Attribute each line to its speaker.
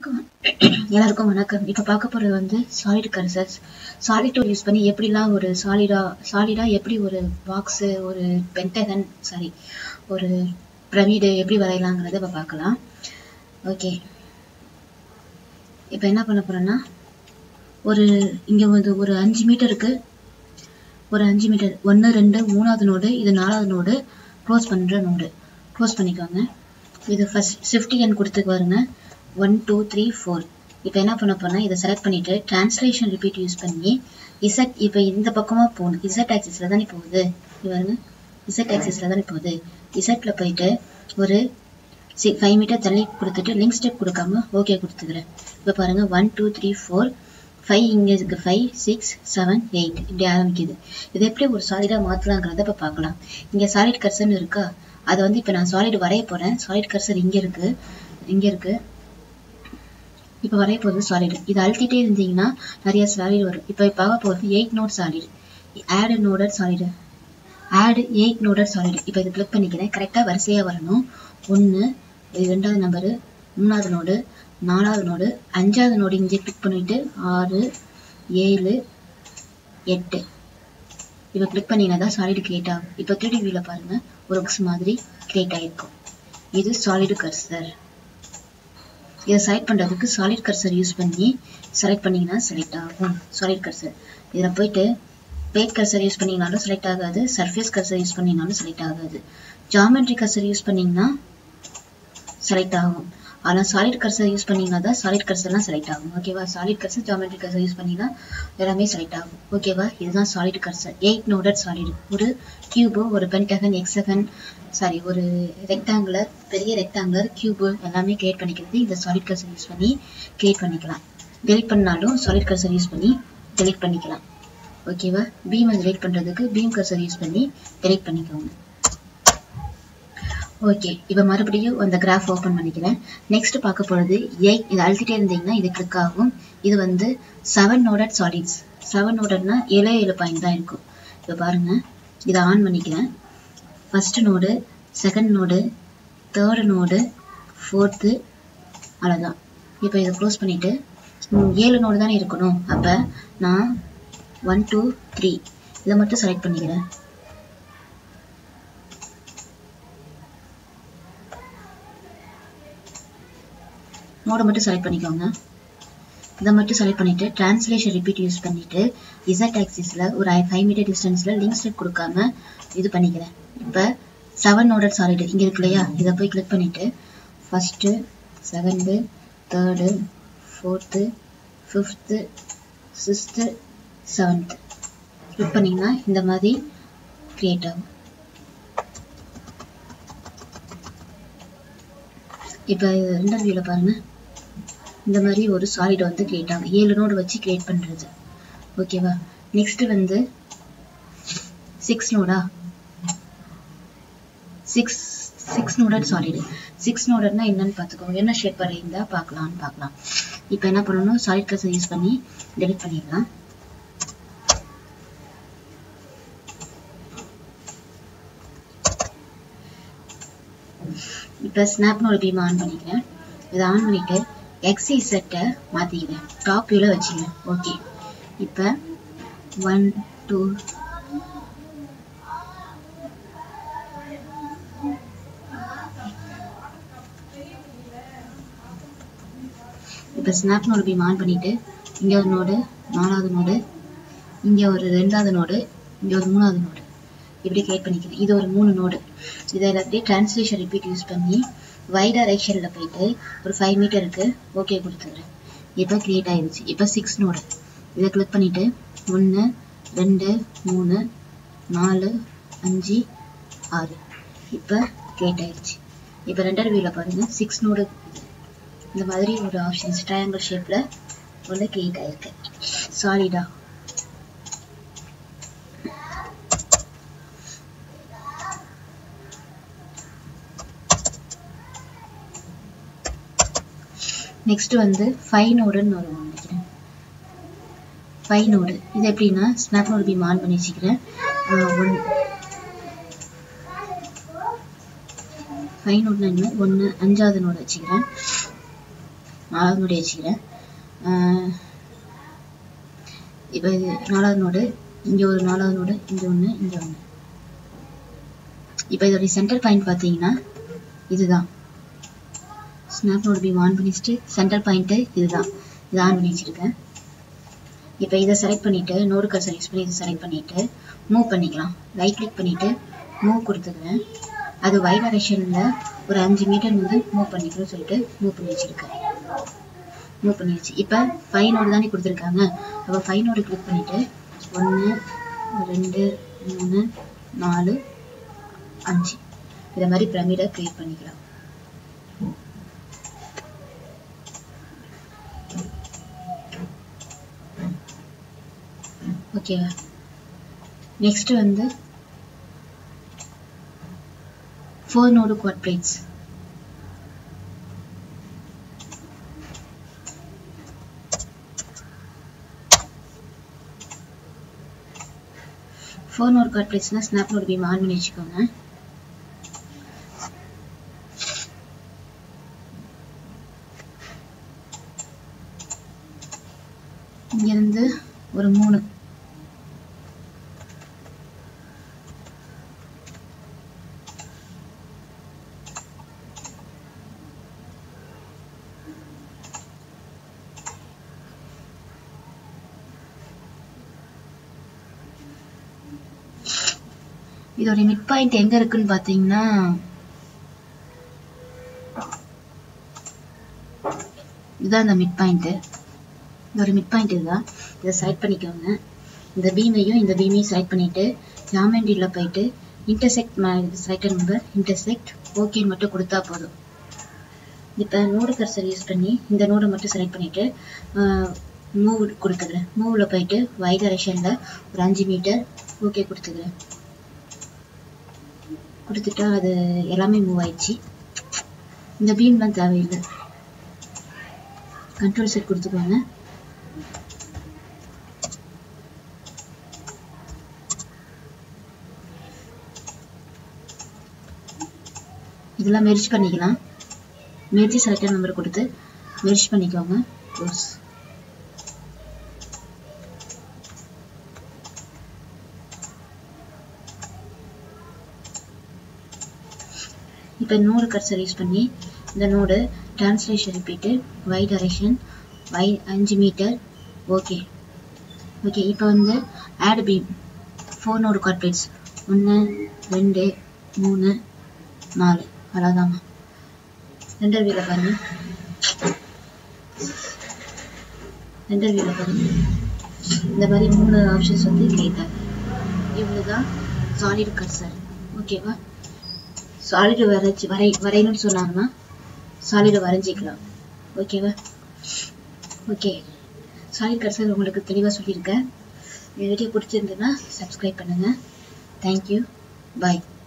Speaker 1: எல்லாருக்கும் எல்லாருக்கும் வணக்கம் இப்போ பார்க்க போறது வந்து solid cursors solid tool use பண்ணி எப்படிலாம் ஒரு சாலிடா சாலிடா எப்படி ஒரு பாக்ஸ் ஒரு பென்டகன் சாரி ஒரு பிரமிடு எப்படி வரையலாங்கிறத இப்போ பார்க்கலாம் ஓகே இப்போ என்ன பண்ண போறேன்னா ஒரு இங்க வந்து ஒரு அஞ்சு மீட்டருக்கு ஒரு அஞ்சு மீட்டர் ஒன்று ரெண்டு மூணாவது நோடு இது நாலாவது நோடு க்ளோஸ் பண்ணுற நோடு க்ளோஸ் பண்ணிக்கோங்க இது ஃபர்ஸ்ட் ஷிஃப்ட் எண் கொடுத்து பாருங்க ஒன் டூ த்ரீ ஃபோர் இப்போ என்ன பண்ண போனால் இதை செலக்ட் பண்ணிட்டு டிரான்ஸ்லேஷன் ரிப்பீட் யூஸ் பண்ணி இசட் இப்போ இந்த பக்கமாக போகணும் இசட் ஆக்சிஸில் தானே போகுது இது பாருங்க இசட் ஆக்சிஸில் தானே போகுது இசட்டில் போயிட்டு ஒரு சி ஃபைவ் மீட்டர் தள்ளி கொடுத்துட்டு லிங்க் ஸ்டெப் கொடுக்காம ஓகே கொடுத்துக்கிறேன் இப்போ பாருங்க one two three four five இங்கே இருக்கு ஃபைவ் சிக்ஸ் செவன் எயிட் இப்படி ஆரம்பிக்குது இது எப்படி ஒரு சாலிடாக மாற்றலாங்கிறத இப்போ பார்க்கலாம் இங்கே சாலிட் கர்சர்னு இருக்கா அதை வந்து இப்போ நான் சாலிட் வரைய போகிறேன் சாலிட் கர்சர் இங்கே இருக்கு இங்கே இருக்கு இப்போ வரைய போகிறது சாலிட் இது அழுத்திட்டே இருந்தீங்கன்னா நிறைய சாலிட் வரும் இப்போ பார்க்க போகிறது எயிட் நோட் சாலிட் ஆடு நோடட் சாலிடு ஆடு எயிட் நோடட் சாலிட் இப்போ இது கிளிக் பண்ணிக்கிறேன் கரெக்டாக வரிசையாக வரணும் ஒன்று இது ரெண்டாவது நம்பரு மூணாவது நோடு நாலாவது நோடு அஞ்சாவது நோடு இங்கே கிளிக் பண்ணிட்டு ஆறு ஏழு எட்டு இப்போ கிளிக் பண்ணிங்கன்னா தான் சாலிட் கிரியேட் ஆகும் இப்போ த்ரீ வியூவில் பாருங்க ஒரு புக்ஸ் மாதிரி கிரியேட் ஆகிருக்கும் இது சாலிடு கர்சர் இதை செலக்ட் பண்ணுறதுக்கு சாலிட் கர்சர் யூஸ் பண்ணி செலக்ட் பண்ணிங்கன்னா செலக்ட் ஆகும் சாலிட் கர்சர் இதில் போயிட்டு பேட் கர்சர் யூஸ் பண்ணிங்கனாலும் செலக்ட் ஆகாது சர்ஃபேஸ் கர்சர் யூஸ் பண்ணிங்கனாலும் செலக்ட் ஆகாது ஜாமெட்ரி கர்சர் யூஸ் பண்ணிங்கன்னா செலக்ட் ஆகும் ஆனால் சாலிட் கர்சர் யூஸ் பண்ணிங்கன்னா தான் சாலிட் கர்சர்லாம் செலக்ட் ஆகும் ஓகேவா solid cursor geometry cursor use பண்ணிங்கன்னா எல்லாமே செலக்ட் ஆகும் ஓகேவா இதுதான் solid cursor eight noded solid ஒரு கியூபு ஒரு பென்டகன் எக்ஸகன் சாரி ஒரு ரெக்டாங்குலர் பெரிய ரெக்டாங்குலர் கியூபு எல்லாமே கிரியேட் பண்ணிக்கிறது இந்த சாலிட் கர்சர் யூஸ் பண்ணி கிரியேட் பண்ணிக்கலாம் டெலிட் பண்ணாலும் சாலிட் கர்சர் யூஸ் பண்ணி டெலிட் பண்ணிக்கலாம் ஓகேவா பீமை டெலிட் பண்ணுறதுக்கு பீம் கர்சர் யூஸ் பண்ணி டெலிட் பண்ணிக்கோங்க ஓகே இப்போ மறுபடியும் அந்த கிராஃப் ஓப்பன் பண்ணிக்கிறேன் நெக்ஸ்ட் பார்க்க போகிறது எயிட் இது அழுத்திட்டே இருந்தீங்கன்னா இது கிளிக் ஆகும் இது வந்து செவன் நோடட் சாலிட்ஸ் செவன் நோடட்னா ஏழு ஏழு பாயிண்ட் தான் இருக்கும் இப்போ பாருங்க இதை ஆன் பண்ணிக்கிறேன் first node second node third node fourth அவ்வளோதான் இப்போ இதை க்ளோஸ் பண்ணிவிட்டு ஏழு நோடு தானே இருக்கணும் அப்போ நான் ஒன் டூ த்ரீ இதை மட்டும் செலக்ட் பண்ணிக்கிறேன் நோடை மட்டும் செலக்ட் பண்ணிக்கோங்க இதை மட்டும் செலக்ட் பண்ணிட்டு டிரான்ஸ்லேஷன் ரிப்பீட் யூஸ் பண்ணிட்டு இசட் ஆக்சிஸில் ஒரு ஃபைவ் மீட்டர் டிஸ்டன்ஸில் லிங்க் ஸ்டெப் கொடுக்காம இது பண்ணிக்கிறேன் இப்போ செவன் நோடட் சாலிட் இங்கே இருக்கு இல்லையா இதை போய் கிளிக் பண்ணிட்டு first second third fourth fifth sixth seventh click பண்ணிங்கன்னா இந்த மாதிரி க்ரியேட் ஆகும் இப்போ ரெண்டாவது வியூவில் பாருங்கள் இந்த மாதிரி ஒரு சாலிட் வந்து கிரியேட் ஆகும் ஏழு நோடு வச்சு கிரியேட் பண்ணுறது ஓகேவா நெக்ஸ்ட் வந்து சிக்ஸ் நோடா six six noded solid six நோடட்னா என்னன்னு பார்த்துக்கோங்க என்ன ஷேப் வரையிருந்தா பார்க்கலாம்னு பார்க்கலாம் இப்போ என்ன பண்ணணும் சாலிட் கலர்ஸை யூஸ் பண்ணி டெலிட் பண்ணிடலாம் இப்போ ஸ்னாப் நோட பீம் ஆன் பண்ணிக்கிறேன் இதை ஆன் பண்ணிட்டு எக்ஸி செட்டை மாற்றிக்கிறேன் டாப் வியூவில் வச்சுக்கிறேன் ஓகே இப்போ ஒன் டூ இப்போ ஸ்னாப் நோடு பீம் ஆன் பண்ணிட்டு இங்கே ஒரு நோடு நாலாவது நோடு இங்கே ஒரு ரெண்டாவது நோடு இங்கே ஒரு மூணாவது நோடு இப்படி கிரியேட் பண்ணிக்கிறேன் இது ஒரு மூணு நோடு இதை எல்லாத்தையும் டிரான்ஸ்லேஷன் ரிப்பீட் யூஸ் பண்ணி வை டைரக்ஷனில் போயிட்டு ஒரு ஃபைவ் மீட்டருக்கு ஓகே கொடுத்துக்கிறேன் இப்போ கிரியேட் ஆயிடுச்சு இப்போ சிக்ஸ் நோடு இதை கிளிக் பண்ணிவிட்டு ஒன்று ரெண்டு மூணு நாலு அஞ்சு ஆறு இப்போ கிரியேட் ஆயிடுச்சு இப்போ ரெண்டாவது வியூவில் பாருங்கள் சிக்ஸ் நோடு இந்த மாதிரி ஒரு ஆப்ஷன்ஸ் ட்ரையாங்கிள் ஷேப்பில் ஒன்று கிரியேட் ஆயிருக்கு சாலிடா நெக்ஸ்ட் வந்து ஃபைவ் நோடுன்னு ஒரு நினைக்கிறேன் ஃபைவ் நோடு இது எப்படின்னா ஸ்னாப் நோடு பீம் ஆன் பண்ணி வச்சுக்கிறேன் ஒன் ஃபைவ் நோட்னா என்ன ஒன்று அஞ்சாவது நோடு வச்சுக்கிறேன் நாலாவது நோடு வச்சுக்கிறேன் இப்போ இது நாலாவது நோடு இங்கே ஒரு நாலாவது நோடு இங்கே ஒன்று இங்கே ஒன்று இப்போ இதோடைய சென்டர் பாயிண்ட் பார்த்தீங்கன்னா இதுதான் ஸ்னாப் நோடு பீம் ஆன் பண்ணி வச்சுட்டு சென்டர் பாயிண்ட்டு இதுதான் இதை ஆன் பண்ணி வச்சுருக்கேன் இப்போ இதை செலக்ட் பண்ணிவிட்டு நோடு கர்சர் யூஸ் பண்ணி இதை செலக்ட் பண்ணிவிட்டு மூவ் பண்ணிக்கலாம் ரைட் கிளிக் பண்ணிவிட்டு மூவ் கொடுத்துக்கிறேன் அது y டைரக்ஷனில் ஒரு அஞ்சு மீட்டர் வந்து மூவ் பண்ணிக்கணும்னு சொல்லிட்டு மூவ் பண்ணி வச்சுருக்கேன் மூவ் பண்ணிடுச்சு இப்போ ஃபைவ் நோடு தானே கொடுத்துருக்காங்க அப்போ ஃபைவ் நோடு கிளிக் பண்ணிவிட்டு ஒன்று ரெண்டு மூணு நாலு அஞ்சு இதை மாதிரி பிரமிடை க்ரியேட் பண்ணிக்கலாம் ஓகேவா நெக்ஸ்ட் வந்து four node quad plates four node quad பிளேட்ஸ்னால் ஸ்னாப் நோடு பீம் ஆன் பண்ணி வச்சுக்கோங்க இங்கேருந்து ஒரு மூணு இதோட மிட் பாயிண்ட் எங்க இருக்குன்னு பாத்தீங்கன்னா இதுதான் இந்த மிட் பாயிண்ட் இதோட மிட் பாயிண்ட் இதுதான் இதை செலக்ட் பண்ணிக்கோங்க இந்த பீமையும் இந்த பீமையும் செலக்ட் பண்ணிட்டு ஜாமெண்ட்ரியில் போயிட்டு இன்டர்செக்ட் செலக்டட் நம்பர் இன்டர்செக்ட் ஓகேன்னு மட்டும் கொடுத்தா போதும் இப்போ நோடு கர்சர் யூஸ் பண்ணி இந்த நோடை மட்டும் செலக்ட் பண்ணிட்டு மூவ் கொடுத்துக்கிறேன் மூவில் போயிட்டு y டைரக்ஷனில் ஒரு அஞ்சு மீட்டர் ஓகே கொடுத்துக்கிறேன் கொடுத்துட்டா அது எல்லாமே மூவ் ஆயிடுச்சு இந்த பீம்லாம் தேவையில்லை கண்ட்ரோல் செட் கொடுத்துக்கோங்க இதெல்லாம் மெர்ஜ் பண்ணிக்கலாம் மெர்ஜ் செலக்டட் நம்பர் கொடுத்து மெர்ஜ் பண்ணிக்கோங்க க்ளோஸ் இப்போ நோடு கர்சர் யூஸ் பண்ணி இந்த node translation repeat y direction y அஞ்சு மீட்டர் ஓகே ஓகே இப்போ வந்து ஆட் பீம் ஃபோர் நோடு கார்பரேட்ஸ் ஒன்று ரெண்டு மூணு நாலு அவ்வளோதாம்மா ரெண்டர் வீல பாருங்க ரெண்டர் வீல பாருங்க இந்த மாதிரி மூணு ஆப்ஷன்ஸ் வந்து கேட்டாங்க இவ்வளோ தான் சாலிட் கர்சர் ஓகேவா சாலிடு வரைச்சி வரை வரையணும்னு சொன்னாங்கன்னா சாலிடை வரைஞ்சிக்கலாம் ஓகேவா ஓகே சாலிட் கர்சர் உங்களுக்கு தெளிவாக சொல்லியிருக்கேன் இந்த வீடியோ பிடிச்சிருந்ததுன்னா சப்ஸ்கிரைப் பண்ணுங்கள் தேங்க்யூ பாய்